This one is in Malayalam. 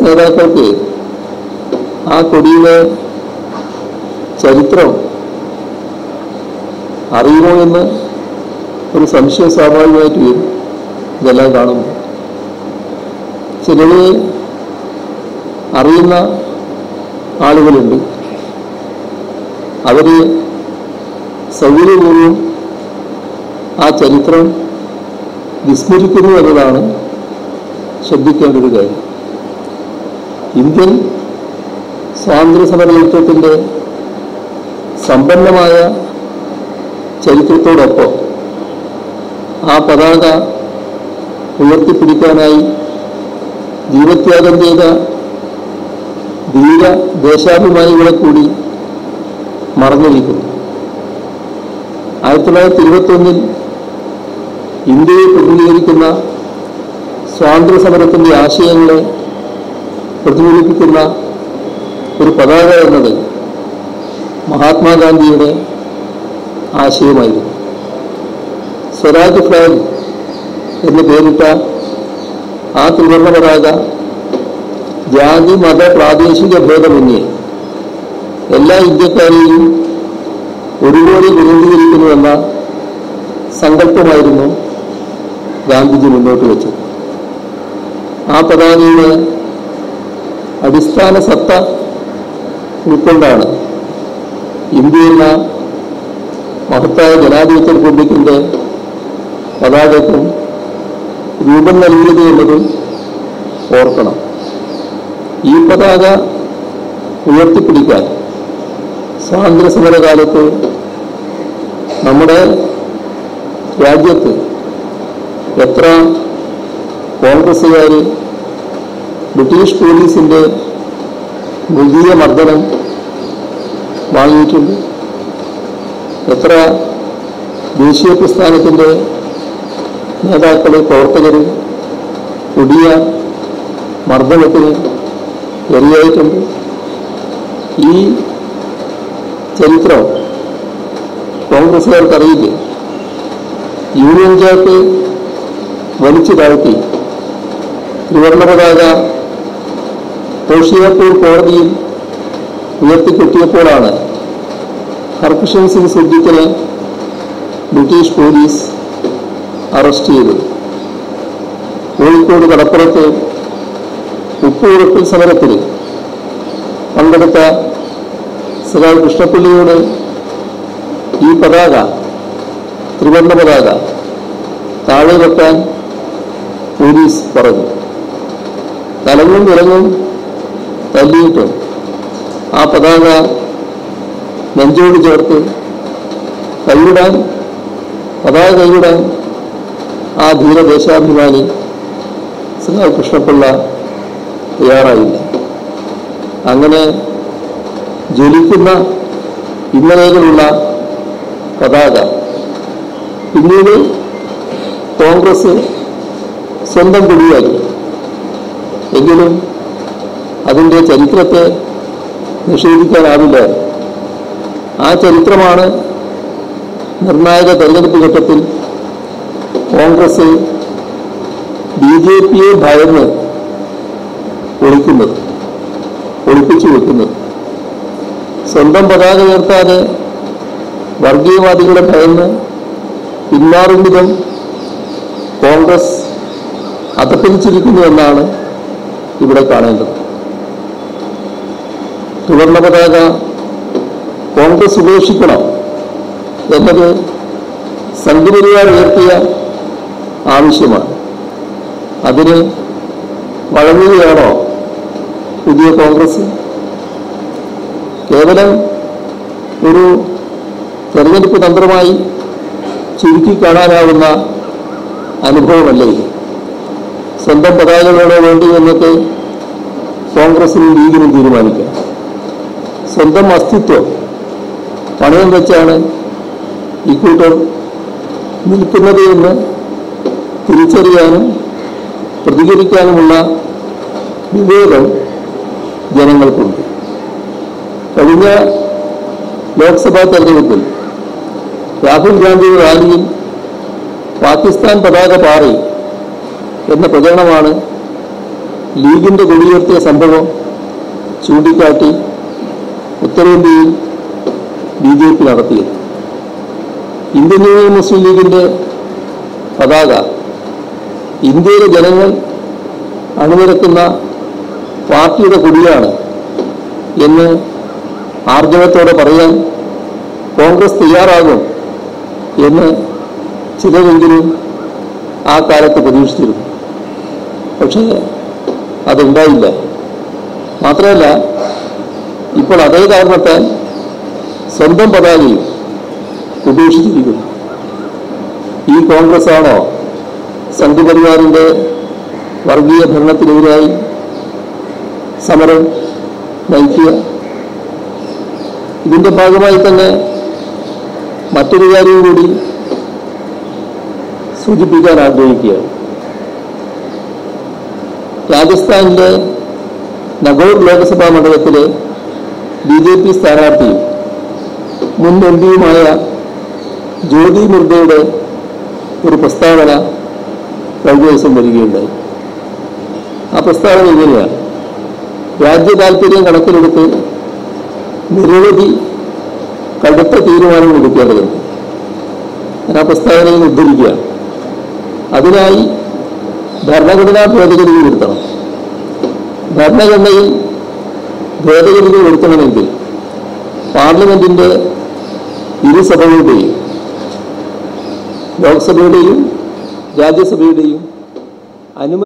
നേതാക്കൾക്ക് ആ കൊടിയിലെ ചരിത്രം അറിയുമോ എന്ന് ഒരു സംശയം സ്വാഭാവികമായിട്ട് വരും ഇതെല്ലാം കാണുമ്പോൾ ചിലത് അറിയുന്ന ആളുകളുണ്ട് അവർ സൗകര്യപൂർവ്വം ആ ചരിത്രം വിസ്മരിക്കുന്നു എന്നതാണ് ശ്രദ്ധിക്കേണ്ട ഒരു കാര്യം ഇന്ത്യൻ സ്വാതന്ത്ര്യ സമര ചരിത്രത്തിൻ്റെ സമ്പന്നമായ ചരിത്രത്തോടൊപ്പം ആ പതാക ഉയർത്തിപ്പിടിക്കാനായി ജീവത്യാഗം ചെയ്ത ധീര ദേശാഭിമാനികളെ കൂടി മറന്നിരിക്കുന്നു ആയിരത്തി തൊള്ളായിരത്തി ഇരുപത്തൊന്നിൽ ഇന്ത്യയെ പ്രതിനിധീകരിക്കുന്ന സ്വാതന്ത്ര്യ സമരത്തിൻ്റെ ആശയങ്ങളെ പ്രതിഫലിപ്പിക്കുന്ന ഒരു പതാക എന്നത് മഹാത്മാഗാന്ധിയുടെ ആശയമായിരുന്നു സ്വരാജ് ഫ്ലാഗ് എന്ന് പേരിട്ട ആ ത്രിവർണ്ണ പതാക ജാതി മത പ്രാദേശിക ഭേദമന്യേ എല്ലാ ഇന്ത്യക്കാരെയും ഒരുപോലെ പ്രതിനിധീകരിക്കുന്നുവെന്ന സങ്കല്പമായിരുന്നു ഗാന്ധിജി മുന്നോട്ട് വെച്ചത് ആ പതാകയുടെ അടിസ്ഥാന സത്ത ഉൾക്കൊണ്ടാണ് ഇന്ത്യ എന്ന മഹത്തായ ജനാധിപത്യ റിപ്പബ്ലിക്കിൻ്റെ പതാകയ്ക്കും രൂപം നൽകിയത് എന്നതും ഓർക്കണം ഈ പതാക ഉയർത്തിപ്പിടിക്കാൻ സ്വാതന്ത്ര്യ സമരകാലത്ത് നമ്മുടെ രാജ്യത്ത് എത്ര കോൺഗ്രസ്സുകാർ ബ്രിട്ടീഷ് പോലീസിൻ്റെ മൃഗീയ മർദ്ദനം വാങ്ങിയിട്ടുണ്ട് എത്ര ദേശീയ പ്രസ്ഥാനത്തിൻ്റെ നേതാക്കൾ പ്രവർത്തകർ കൊടിയ മർദ്ദനത്തിന് ഇരയായിട്ടുണ്ട് ഈ ചരിത്രം കോൺഗ്രസ്സുകാർക്കറിയില്ലേ യൂണിയൻ ജാക്ക് വലിച്ചു താഴ്ത്തി ത്രിവർണ്ണ പതാക ഹോഷിയാപൂർ കോടതിയിൽ ഉയർത്തിക്കെട്ടിയപ്പോഴാണ് ഹർകൃഷ്ണൻ സിംഗ് സുദ്ദിഖിനെ ബ്രിട്ടീഷ് പോലീസ് അറസ്റ്റ് ചെയ്തത് കോഴിക്കോട് കടപ്പുറത്ത് ഉപ്പുകുറപ്പിൽ സമരത്തിൽ പങ്കെടുത്ത സഖാവ് കൃഷ്ണപ്പള്ളിയോട് ഈ പതാക ത്രിവർണ്ണ പതാക താഴെ വെക്കാൻ പോലീസ് പറഞ്ഞു തലങ്ങും വിലങ്ങും തല്ലിയിട്ടും ആ പതാക നെഞ്ചോട് ചേർത്ത് കൈവിടാൻ പതാക കൈവിടാൻ ആ ധീരദേശാഭിമാനി സഖാവ് കൃഷ്ണപിള്ള തയ്യാറായില്ല അങ്ങനെ ജ്വലിക്കുന്ന ഇന്നലെകളുള്ള പതാക പിന്നീട് കോൺഗ്രസ് സ്വന്തം കൊടിയാക്കി എങ്കിലും അതിൻ്റെ ചരിത്രത്തെ നിഷേധിക്കാനാവില്ല ആ ചരിത്രമാണ് നിർണായക തെരഞ്ഞെടുപ്പ് ഘട്ടത്തിൽ കോൺഗ്രസ് ബി ജെ പിയെ ഭയന്ന് ഒളിക്കുന്നത് ഒളിപ്പിച്ചു വെക്കുന്നത് സ്വന്തം പതാക ഉയർത്താതെ വർഗീയവാദികളെ ഭയന്ന് പിന്മാറും വിധം കോൺഗ്രസ് അധപ്പതിച്ചിരിക്കുന്നു എന്നാണ് ഇവിടെ കാണേണ്ടത് തുവർണ്ണ പതാക കോൺഗ്രസ് ഉപേക്ഷിക്കണം എന്നത് സംഘപരിവാർ ഉയർത്തിയ ആവശ്യമാണ് അതിന് വഴങ്ങുകയാണോ പുതിയ കോൺഗ്രസ് കേവലം ഒരു തെരഞ്ഞെടുപ്പ് തന്ത്രമായി ചുരുക്കി കാണാനാവുന്ന അനുഭവമല്ല ഇത് സ്വന്തം പതാകകളാണോ വേണ്ടി എന്നൊക്കെ കോൺഗ്രസിനും ലീഗിനും തീരുമാനിക്കാം സ്വന്തം അസ്തിത്വം പണയം വെച്ചാണ് ഇക്കൂട്ടർ നിൽക്കുന്നത് എന്ന് തിരിച്ചറിയാനും പ്രതികരിക്കാനുമുള്ള വിവേകം ജനങ്ങൾക്കുണ്ട് കഴിഞ്ഞ ലോക്സഭാ തെരഞ്ഞെടുപ്പിൽ രാഹുൽ ഗാന്ധിയുടെ റാലിയിൽ പാകിസ്ഥാൻ പതാക പാറി എന്ന പ്രചരണമാണ് ലീഗിന്റെ കൊടിയുയർത്തിയ സംഭവം ചൂണ്ടിക്കാട്ടി ഉത്തരേന്ത്യയിൽ ബി ജെ പി നടത്തിയത് ഇന്ത്യൻ യൂണിയൻ മുസ്ലിം ലീഗിന്റെ പതാക ഇന്ത്യയിലെ ജനങ്ങൾ അണിനിരക്കുന്ന പാർട്ടിയുടെ കൊടിയാണ് എന്ന് ആർജവത്തോടെ പറയാൻ കോൺഗ്രസ് തയ്യാറാകും എന്ന് ചിലരെങ്കിലും ആ കാലത്ത് പ്രതീക്ഷിച്ചിരുന്നു പക്ഷേ അതുണ്ടായില്ല മാത്രമല്ല ഇപ്പോൾ അതേ കാരണത്താൽ സ്വന്തം പതാകയും ഉപേക്ഷിച്ചിരിക്കുന്നു ഈ കോൺഗ്രസ് ആണോ സംഘപരിവാറിന്റെ വർഗീയ ഭരണത്തിനെതിരായി സമരം നയിക്കുക ഇതിന്റെ ഭാഗമായി തന്നെ മറ്റൊരു കാര്യം കൂടി സൂചിപ്പിക്കാൻ ആഗ്രഹിക്കുകയാണ് രാജസ്ഥാനിലെ നഗോർ ലോക്സഭാ മണ്ഡലത്തിലെ ബി ജെ പി സ്ഥാനാർത്ഥിയും മുൻ എം പിയുമായ ജ്യോതി മുർഗയുടെ ഒരു പ്രസ്താവന കഴിഞ്ഞ ദിവസം വരികയുണ്ടായി ആ പ്രസ്താവന ഇങ്ങനെയാണ് രാജ്യ താല്പര്യം കണക്കിലെടുത്ത് നിരവധി കടുത്ത തീരുമാനങ്ങൾ എടുക്കേണ്ടതുണ്ട് ഞാൻ ആ പ്രസ്താവനയിൽ ഉദ്ധരിക്കുകയാണ് അതിനായി ഭരണഘടനാ ഭേദഗതി വരുത്തണം ഭരണഘടനയിൽ ഭേദഗതികൾ വരുത്തണമെങ്കിൽ പാർലമെന്റിന്റെ ഇരുസഭകളുടെയും ലോക്സഭയുടെയും രാജ്യസഭയുടെയും അനുമതി